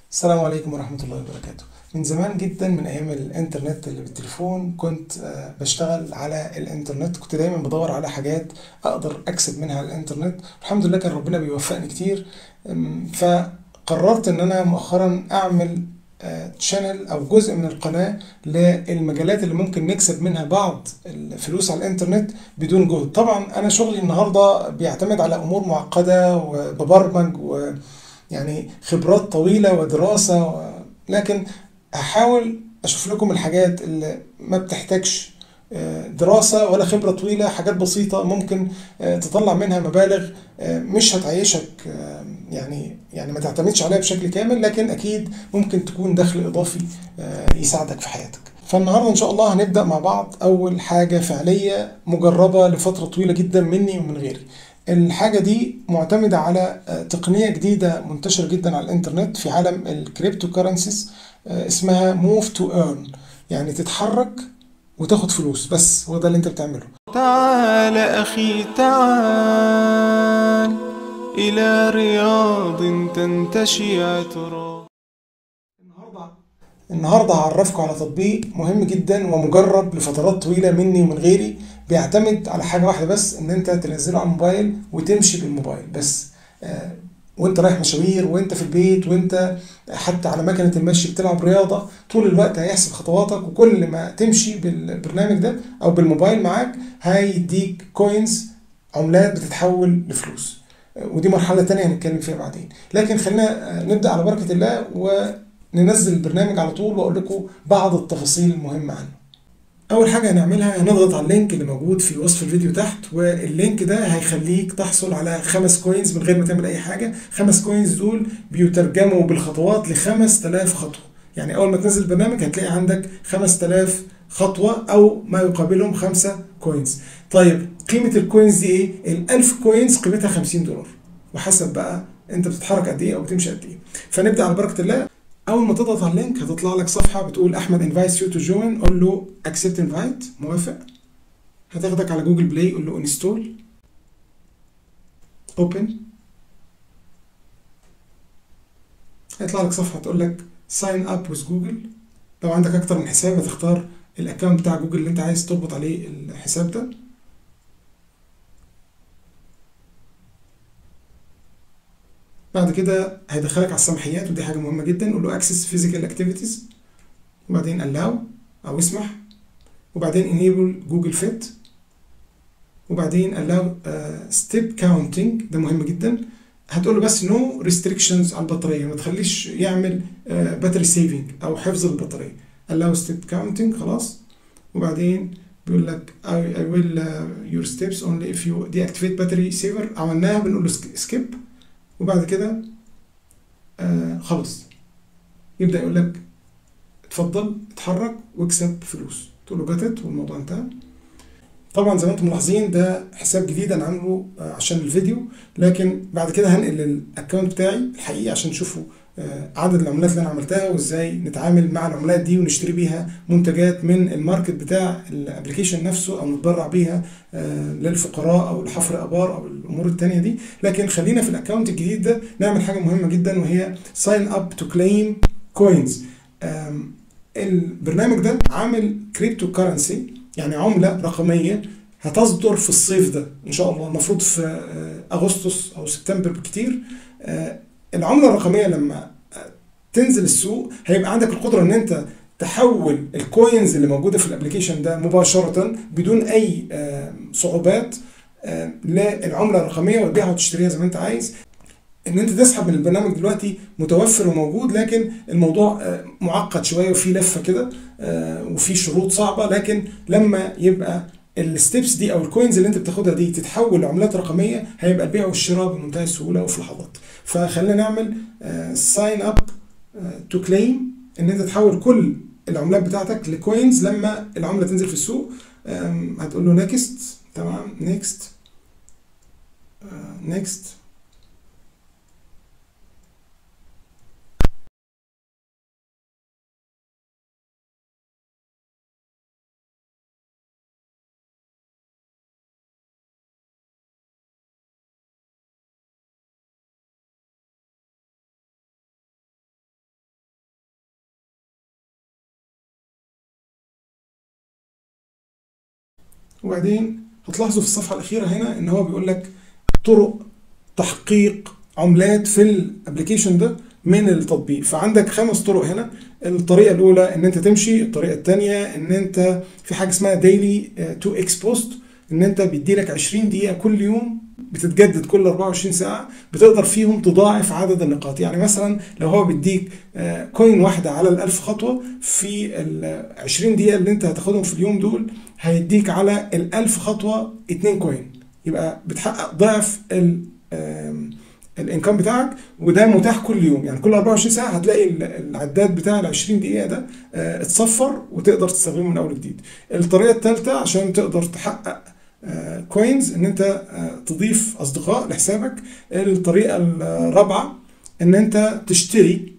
السلام عليكم ورحمة الله وبركاته من زمان جدا من أيام الإنترنت اللي بالتليفون كنت آه، بشتغل على الإنترنت كنت دايما بدور على حاجات أقدر أكسب منها على الإنترنت الحمد لله كان ربنا بيوفقني كتير أم، فقررت إن أنا مؤخرا أعمل تشانل أو جزء من القناة للمجالات اللي ممكن نكسب منها بعض الفلوس على الإنترنت بدون جهد طبعا أنا شغلي النهاردة بيعتمد على أمور معقدة وببرمج و يعني خبرات طويلة ودراسة و... لكن هحاول أشوف لكم الحاجات اللي ما بتحتاجش آه، دراسة ولا خبرة طويلة حاجات بسيطة ممكن آه، تطلع منها مبالغ آه، مش هتعيشك آه، يعني يعني ما تعتمدش عليها بشكل كامل لكن أكيد ممكن تكون دخل إضافي آه، يساعدك في حياتك فالنهاردة إن شاء الله هنبدأ مع بعض أول حاجة فعلية مجربة لفترة طويلة جدا مني ومن غيري الحاجة دي معتمدة على آه، تقنية جديدة منتشرة جدا على الإنترنت في عالم الكريبتو كارنسيز اسمها موف تو ايرن يعني تتحرك وتاخد فلوس بس هو ده اللي انت بتعمله تعال أخي تعال إلى رياض تنتشي عطرا النهارده النهارده هعرفكم على تطبيق مهم جدا ومجرب لفترات طويله مني ومن غيري بيعتمد على حاجه واحده بس ان انت تنزله على الموبايل وتمشي بالموبايل بس آه وانت رايح مشاوير وانت في البيت وانت حتى على مكنه المشي بتلعب رياضه طول الوقت هيحسب خطواتك وكل ما تمشي بالبرنامج ده او بالموبايل معاك هيديك كوينز عملات بتتحول لفلوس آه، ودي مرحله تانية هنتكلم فيها بعدين لكن خلينا آه، نبدا على بركه الله وننزل البرنامج على طول واقول لكم بعض التفاصيل المهمه عنه اول حاجه هنعملها هنضغط على اللينك اللي موجود في وصف الفيديو تحت واللينك ده هيخليك تحصل على خمس كوينز من غير ما تعمل اي حاجه خمس كوينز دول بيترجموا بالخطوات ل 5000 خطوه يعني اول ما تنزل البرنامج هتلاقي عندك 5000 خطوه او ما يقابلهم 5 كوينز طيب قيمه الكوينز دي ايه ال 1000 كوينز قيمتها 50 دولار وحسب بقى انت بتتحرك قد ايه او بتمشي قد ايه فنبدا على بركه الله اول ما تضغط على اللينك هتطلع لك صفحه بتقول احمد انفايتس يو تو جوين قول له اكسبت انفايت موافق هتاخدك على جوجل بلاي قول له انستول اوبن هيطلع لك صفحه تقول لك ساين اب وذ جوجل لو عندك اكتر من حساب هتختار الاكونت بتاع جوجل اللي انت عايز تربط عليه الحساب ده بعد كده هيدخلك على السماحيات ودي حاجه مهمه جدا قول له اكسس فيزيكال اكتيفيتيز وبعدين allow او اسمح وبعدين enable جوجل فيت وبعدين allow ستيب كاونتنج ده مهم جدا هتقول له بس نو no restrictions على البطاريه ما تخليش يعمل باتري سيفنج او حفظ البطاريه allow ستيب كاونتنج خلاص وبعدين بيقول لك I, I will uh, your steps only if you deactivate battery saver عملناها بنقول له skip وبعد كده آه خلاص يبدأ يقول لك اتفضل اتحرك واكسب فلوس تقول له جاتت والموضوع انتهى طبعا زي ما انتم ملاحظين ده حساب جديد انا عامله آه، عشان الفيديو لكن بعد كده هنقل الاكونت بتاعي الحقيقي عشان تشوفوا آه، عدد العملات اللي انا عملتها وازاي نتعامل مع العملات دي ونشتري بيها منتجات من الماركت بتاع الابلكيشن نفسه او نتبرع بيها آه، للفقراء او لحفر ابار او الامور التانية دي لكن خلينا في الاكونت الجديد ده نعمل حاجه مهمه جدا وهي ساين اب تو كليم كوينز البرنامج ده عامل كريبتو كرنسي يعني عمله رقميه هتصدر في الصيف ده ان شاء الله المفروض في آه، اغسطس او سبتمبر بكتير آه، العمله الرقميه لما آه، تنزل السوق هيبقى عندك القدره ان انت تحول الكوينز اللي موجوده في الابلكيشن ده مباشره بدون اي آه، صعوبات آه، للعمله الرقميه وتبيعها وتشتريها زي ما انت عايز ان انت تسحب من البرنامج دلوقتي متوفر وموجود لكن الموضوع آه، معقد شويه وفي لفه كده آه، وفي شروط صعبه لكن لما يبقى الستبس دي او الكوينز اللي انت بتاخدها دي تتحول لعملات رقميه هيبقى البيع والشراء بمنتهى السهوله وفي لحظات فخلينا نعمل ساين اب تو كليم ان انت تحول كل العملات بتاعتك لكوينز لما العمله تنزل في السوق آم، هتقول له نيكست تمام نيكست نيكست وبعدين هتلاحظوا في الصفحه الاخيره هنا ان هو بيقول لك طرق تحقيق عملات في الابلكيشن ده من التطبيق فعندك خمس طرق هنا الطريقه الاولى ان انت تمشي الطريقه الثانيه ان انت في حاجه اسمها ديلي تو اكس بوست ان انت بيدي لك 20 دقيقه كل يوم بتتجدد كل 24 ساعه بتقدر فيهم تضاعف عدد النقاط يعني مثلا لو هو بيديك آه، كوين واحده على ال 1000 خطوه في ال 20 دقيقه اللي انت هتاخدهم في اليوم دول هيديك على ال 1000 خطوه 2 كوين يبقى بتحقق ضعف ال آم، الانكم بتاعك وده متاح كل يوم يعني كل 24 ساعه هتلاقي ال- العداد بتاع ال 20 دقيقه ده آه، اتصفر وتقدر تستخدمه من اول وجديد الطريقه الثالثه عشان تقدر تحقق كوينز ان انت آه، تضيف اصدقاء لحسابك الطريقه الرابعه ان انت تشتري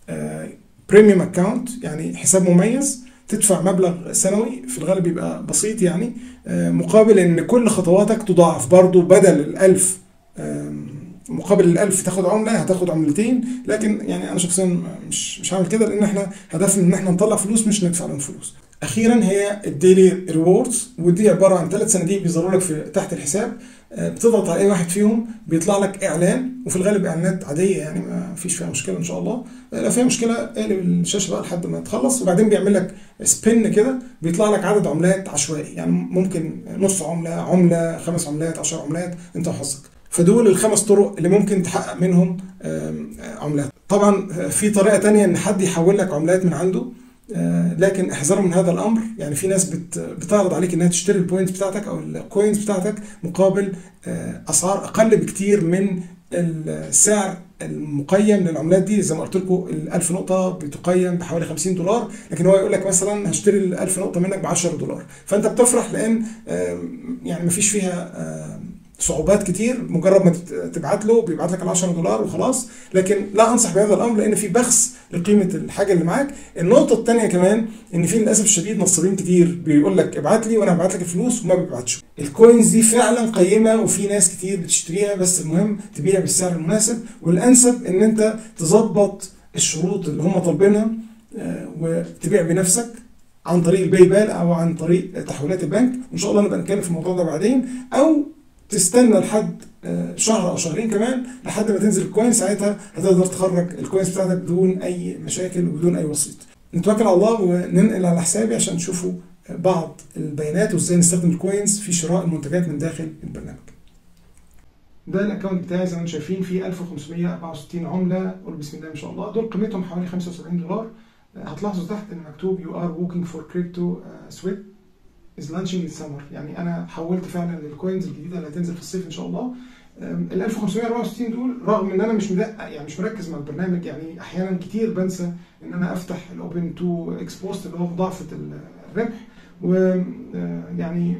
بريميوم اكونت يعني حساب مميز تدفع مبلغ سنوي في الغالب بيبقى بسيط يعني آه، مقابل ان كل خطواتك تضاعف برضو بدل الألف آم، مقابل الألف تاخد عملة هتاخد عملتين لكن يعني أنا شخصيا مش مش هعمل كده لأن احنا هدفنا إن احنا نطلع فلوس مش ندفع لهم فلوس. أخيرا هي الديلي ريوردز ودي عبارة عن ثلاث صناديق بيظهروا لك في تحت الحساب آه، بتضغط على أي واحد فيهم بيطلع لك إعلان وفي الغالب إعلانات عادية يعني ما فيش فيها مشكلة إن شاء الله آه، لو فيها مشكلة اقلب الشاشة بقى لحد ما تخلص وبعدين بيعمل لك سبين كده بيطلع لك عدد عملات عشوائي يعني ممكن نص عملة عملة خمس عملات 10 عملات أنت وحظك فدول الخمس طرق اللي ممكن تحقق منهم آم، عملات طبعا في طريقة تانية ان حد يحول لك عملات من عنده آه، لكن احذروا من هذا الامر يعني في ناس بت بتعرض عليك انها تشتري البوينتس بتاعتك او الكوينز بتاعتك مقابل آه، اسعار اقل بكتير من السعر المقيم للعملات دي زي ما قلت لكم ال 1000 نقطه بتقيم بحوالي 50 دولار لكن هو يقول لك مثلا هشتري ال 1000 نقطه منك ب 10 دولار فانت بتفرح لان آم، يعني مفيش فيها آم، صعوبات كتير مجرد ما تت- تبعت له بيبعت لك ال 10 دولار وخلاص لكن لا انصح بهذا الامر لان في بخس لقيمه الحاجه اللي معاك النقطه الثانيه كمان ان في للاسف الشديد نصابين كتير بيقول لك ابعت لي وانا هبعت لك الفلوس وما بيبعتش الكوينز دي فعلا قيمه وفي ناس كتير بتشتريها بس المهم تبيع بالسعر المناسب والانسب ان انت تظبط الشروط اللي هم طالبينها آه، وتبيع بنفسك عن طريق الباي بال او عن طريق تحويلات البنك وان شاء الله نبقى نتكلم في الموضوع ده بعدين او تستنى لحد آه، شهر او شهرين كمان لحد ما تنزل الكوين ساعتها هتقدر تخرج الكوينز بتاعتك بدون اي مشاكل وبدون اي وسيط نتوكل على الله وننقل على حسابي عشان تشوفوا بعض البيانات وازاي نستخدم الكوينز في شراء المنتجات من داخل البرنامج ده الاكونت بتاعي زي ما انتم شايفين فيه 1564 عمله قول بسم الله ما شاء الله دول قيمتهم حوالي 75 دولار هتلاحظوا تحت ان مكتوب يو ار working فور كريبتو سويت از لانشينج in summer يعني انا حولت فعلا للكوينز الجديده اللي هتنزل في الصيف ان شاء الله أم، ال 1564 دول رغم ان انا مش مدقق يعني مش مركز مع البرنامج يعني احيانا كتير بنسى ان انا افتح الاوبن تو اكسبوست اللي هو مضاعفه الربح و آه، يعني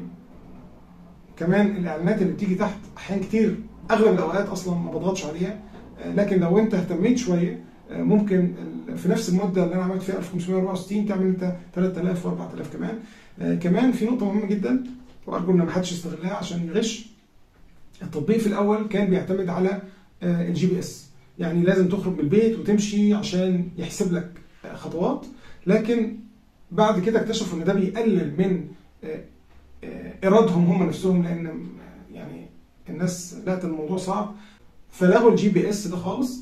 كمان الاعلانات اللي بتيجي تحت احيانا كتير اغلب الاوقات اصلا ما بضغطش عليها آه، لكن لو انت اهتميت شويه آه، ممكن ال- في نفس المده اللي انا عملت فيها 1564 تعمل انت 3000 و4000 كمان آه، كمان في نقطه مهمه جدا وارجو ان ما حدش يستغلها عشان يغش التطبيق في الاول كان بيعتمد على آه، الجي بي اس يعني لازم تخرج من البيت وتمشي عشان يحسب لك آه، خطوات لكن بعد كده اكتشفوا ان ده بيقلل من آه، آه، ايرادهم هم نفسهم لان آه، يعني الناس لقت الموضوع صعب فلغوا الجي بي اس ده خالص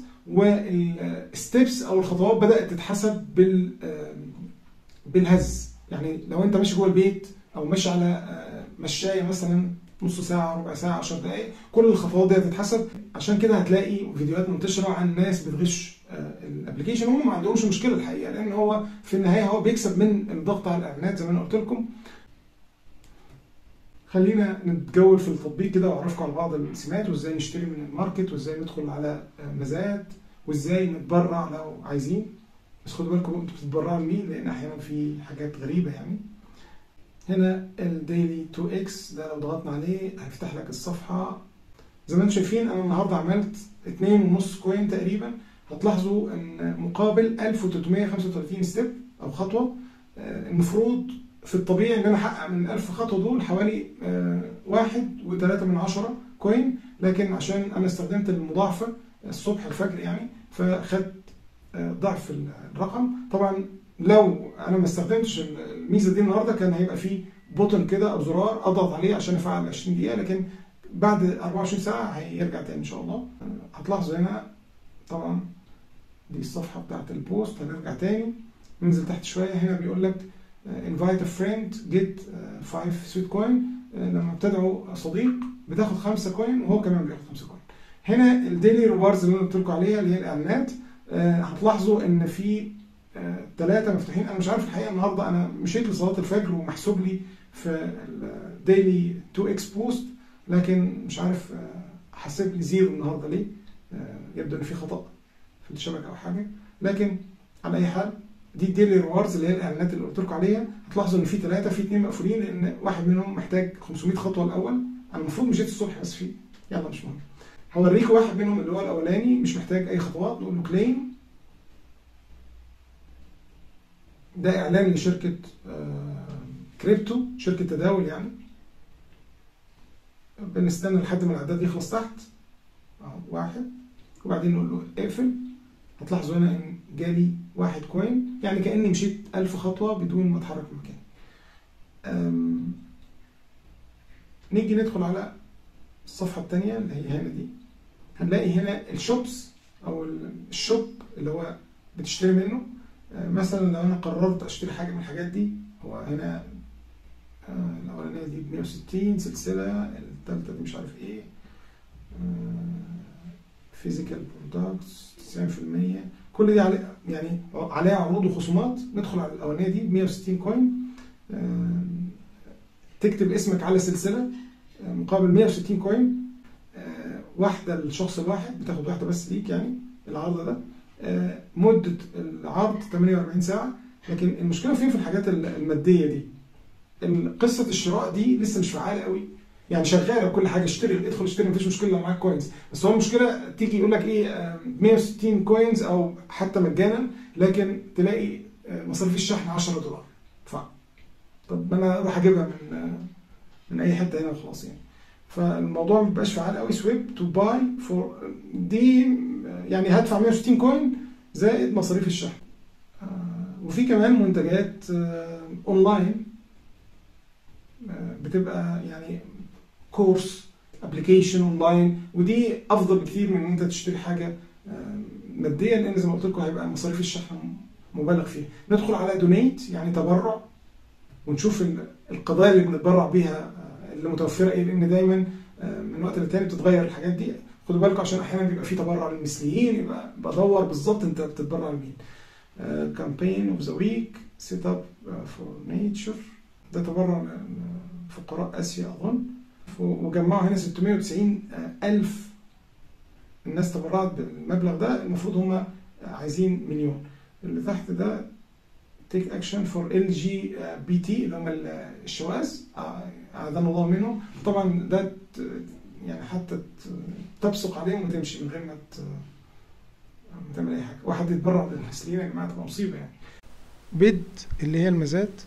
والستبس او الخطوات بدات تتحسب بال آه، بالهز يعني لو انت ماشي جوه البيت او ماشي على آه، مشايه مثلا نص ساعه ربع ساعه 10 دقائق كل الخطوات دي هتتحسب عشان كده هتلاقي فيديوهات منتشره عن ناس بتغش آه، الابلكيشن هم ما عندهمش مشكله الحقيقه لان هو في النهايه هو بيكسب من الضغط على الاعلانات زي ما انا قلت لكم خلينا نتجول في التطبيق كده واعرفكم على بعض السمات وازاي نشتري من الماركت وازاي ندخل على آه، مزاد وازاي نتبرع لو عايزين بس خدوا بالكم انتوا بتتبرعوا لمين لان احيانا في حاجات غريبه يعني هنا الديلي 2 اكس ده لو ضغطنا عليه هيفتح لك الصفحه زي ما انتم شايفين انا النهارده عملت 2.5 كوين تقريبا هتلاحظوا ان مقابل 1335 ستيب او خطوه آه، المفروض في الطبيعي ان انا احقق من 1000 خطوه دول حوالي آه، واحد وثلاثة من عشرة كوين لكن عشان انا استخدمت المضاعفه الصبح الفجر يعني فخدت آه، ضعف الرقم طبعا لو انا ما استخدمتش الميزه دي النهارده كان هيبقى فيه بوتن كده او زرار اضغط عليه عشان افعل 20 دقيقه لكن بعد 24 ساعه هيرجع تاني ان شاء الله هتلاحظوا هنا طبعا دي الصفحه بتاعت البوست هنرجع تاني ننزل تحت شويه هنا بيقول لك انفايت ا فريند جيت 5 سويت كوين لما بتدعو صديق بتاخد 5 كوين وهو كمان بياخد 5 كوين هنا الديلي ريواردز اللي انا قلت لكم عليها اللي هي الاعلانات آه، هتلاحظوا ان في ثلاثه مفتوحين انا مش عارف الحقيقه النهارده انا مشيت لصلاه الفجر ومحسوب لي في الديلي 2 اكس بوست لكن مش عارف آه، حاسب لي زيرو النهارده ليه آه، يبدو ان في خطا في الشبكه او حاجه لكن على اي حال دي الديلي ريواردز اللي هي الاعلانات اللي قلت لكم عليها هتلاحظوا ان في ثلاثه في اثنين مقفولين لان واحد منهم محتاج 500 خطوه الاول انا المفروض مشيت الصبح بس في يلا مش مهم هوريكم واحد منهم اللي هو الاولاني مش محتاج اي خطوات نقول له كليم ده اعلان لشركه آه، كريبتو شركه تداول يعني بنستنى لحد ما العداد يخلص تحت اهو واحد وبعدين نقول له اقفل هتلاحظوا هنا ان جالي واحد كوين يعني كاني مشيت ألف خطوه بدون ما اتحرك من مكاني أم، نيجي ندخل على الصفحه الثانيه اللي هي هنا دي هنلاقي هنا الشوبس او الشوب اللي هو بتشتري منه آه، مثلا لو انا قررت اشتري حاجه من الحاجات دي هو هنا آه، الاولانيه دي ب 160 سلسله الثالثه دي مش عارف ايه فيزيكال برودكتس 90% كل دي علي يعني عليها عروض وخصومات ندخل على الاولانيه دي ب 160 كوين آه، تكتب اسمك على سلسله آه، مقابل 160 كوين آه، واحده للشخص الواحد بتاخد واحده بس ليك يعني العرض ده آه، مده العرض 48 ساعه لكن المشكله فين في الحاجات الماديه دي ال- قصه الشراء دي لسه مش فعاله قوي يعني شغاله وكل حاجه اشتري ادخل اشتري مفيش مشكله لو معاك كوينز بس هو المشكله تيجي يقول لك ايه آه، 160 كوينز او حتى مجانا لكن تلاقي آه، مصاريف الشحن 10 دولار ف طب ما انا اروح اجيبها من آه، من اي حته هنا وخلاص يعني فالموضوع ما بيبقاش فعال قوي سويب تو باي فور دي آه، يعني هدفع 160 كوين زائد مصاريف الشحن آه، وفي كمان منتجات آه، اونلاين آه، بتبقى يعني كورس ابلكيشن اونلاين ودي افضل بكثير من ان انت تشتري حاجه آه، ماديا لان زي ما قلت لكم هيبقى مصاريف الشحن مبالغ فيها ندخل على دونيت يعني تبرع ونشوف ال- القضايا اللي بنتبرع بيها آه، اللي متوفره ايه لان دايما آه، من وقت للتاني بتتغير الحاجات دي خدوا بالكم عشان احيانا بيبقى في تبرع للمثليين يبقى بدور بالظبط انت بتتبرع لمين كامبين اوف ذا ويك سيت اب فور نيتشر ده تبرع لفقراء اسيا اظن ف- وجمعوا هنا 690 الف الناس تبرعت بالمبلغ ده المفروض هم عايزين مليون اللي تحت ده تيك اكشن فور ال جي بي تي اللي هم ال- الشواذ آه، اعاذنا الله منهم طبعا ده ت- يعني حتى ت- تبصق عليهم وتمشي من غير ما ت- ما تعمل اي حاجه واحد يتبرع للمسلمين يا جماعه تبقى مصيبه يعني بيد اللي هي المزاد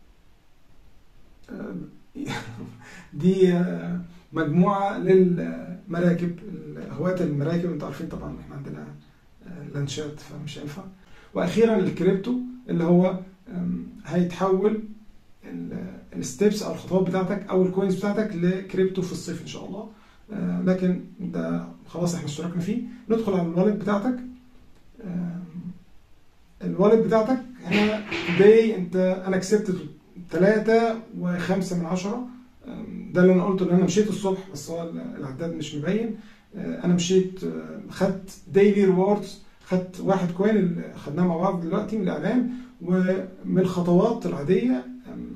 دي آه، مجموعه للمراكب هواة المراكب انتوا عارفين طبعا احنا عندنا آه، لانشات فمش هينفع واخيرا الكريبتو اللي هو آم، هيتحول الستبس او الخطوات بتاعتك او الكوينز بتاعتك لكريبتو في الصيف ان شاء الله آه، لكن ده خلاص احنا اشتركنا فيه ندخل على الوالد بتاعتك آم، الوالد بتاعتك هنا today انت انا كسبت ثلاثة وخمسة من عشرة آم، ده اللي انا قلته ان انا مشيت الصبح بس هو العداد مش مبين آه، انا مشيت آه، خدت ديلي ريوردز خدت واحد كوين اللي خدناه مع بعض دلوقتي من الاعلان ومن الخطوات العاديه أم،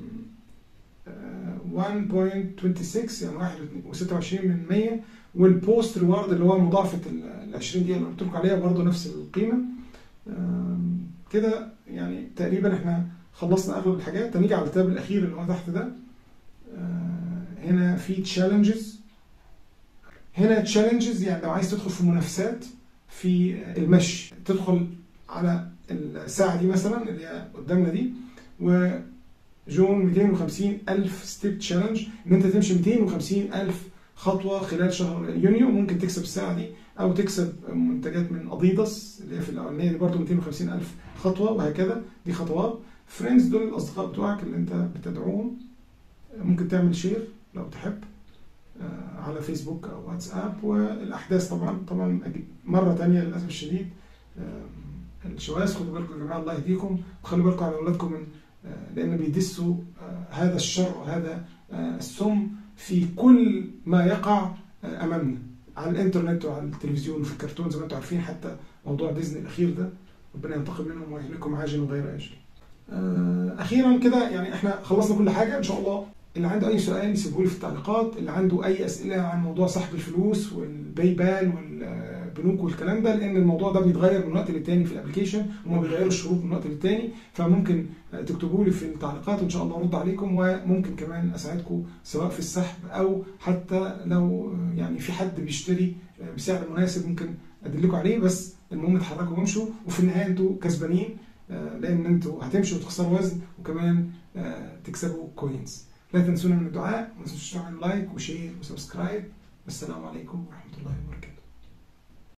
آه، 1.26 يعني 1.26 من 100 والبوست ريوارد اللي هو مضاعفه ال 20 دقيقه اللي قلت لكم عليها برضه نفس القيمه أم، كده يعني تقريبا احنا خلصنا اغلب الحاجات هنيجي على التاب الاخير اللي هو تحت ده آه، هنا في تشالنجز هنا تشالنجز يعني لو عايز تدخل في منافسات في المشي تدخل على الساعة دي مثلا اللي هي قدامنا دي وجون 250 ألف ستيب تشالنج إن أنت تمشي 250 ألف خطوة خلال شهر يونيو ممكن تكسب الساعة دي أو تكسب منتجات من أديداس اللي هي في الأولانية دي برضه 250 ألف خطوة وهكذا دي خطوات فريندز دول الأصدقاء بتوعك اللي أنت بتدعوهم ممكن تعمل شير لو تحب آه، على فيسبوك او واتساب والاحداث طبعا طبعا أجي- مره تانية للاسف الشديد آه، الشواذ خدوا بالكم يا جماعه الله يهديكم وخلوا بالكم على اولادكم من آه، لان بيدسوا آه، هذا الشر وهذا آه، السم في كل ما يقع آه، امامنا على الانترنت وعلى التلفزيون وفي الكرتون زي ما انتم عارفين حتى موضوع ديزني الاخير ده ربنا ينتقم منهم ويهلكهم عاجلا غير اجل. آه، اخيرا كده يعني احنا خلصنا كل حاجه ان شاء الله اللي عنده اي سؤال يسيبه لي في التعليقات اللي عنده اي اسئله عن موضوع سحب الفلوس والباي بال والبنوك والكلام ده لان الموضوع ده بيتغير من وقت للتاني في الابلكيشن وما بيغيروا الشروط من وقت للتاني فممكن آه، تكتبوا لي في التعليقات وان شاء الله ارد عليكم وممكن كمان اساعدكم سواء في السحب او حتى لو آه، يعني في حد بيشتري آه، بسعر مناسب ممكن ادلكم عليه بس المهم اتحركوا وامشوا وفي النهايه انتوا كسبانين آه، لان انتوا هتمشوا وتخسروا وزن وكمان آه، تكسبوا كوينز لا تنسونا من الدعاء وما تنسوش تعملوا لايك وشير وسبسكرايب والسلام عليكم ورحمه الله وبركاته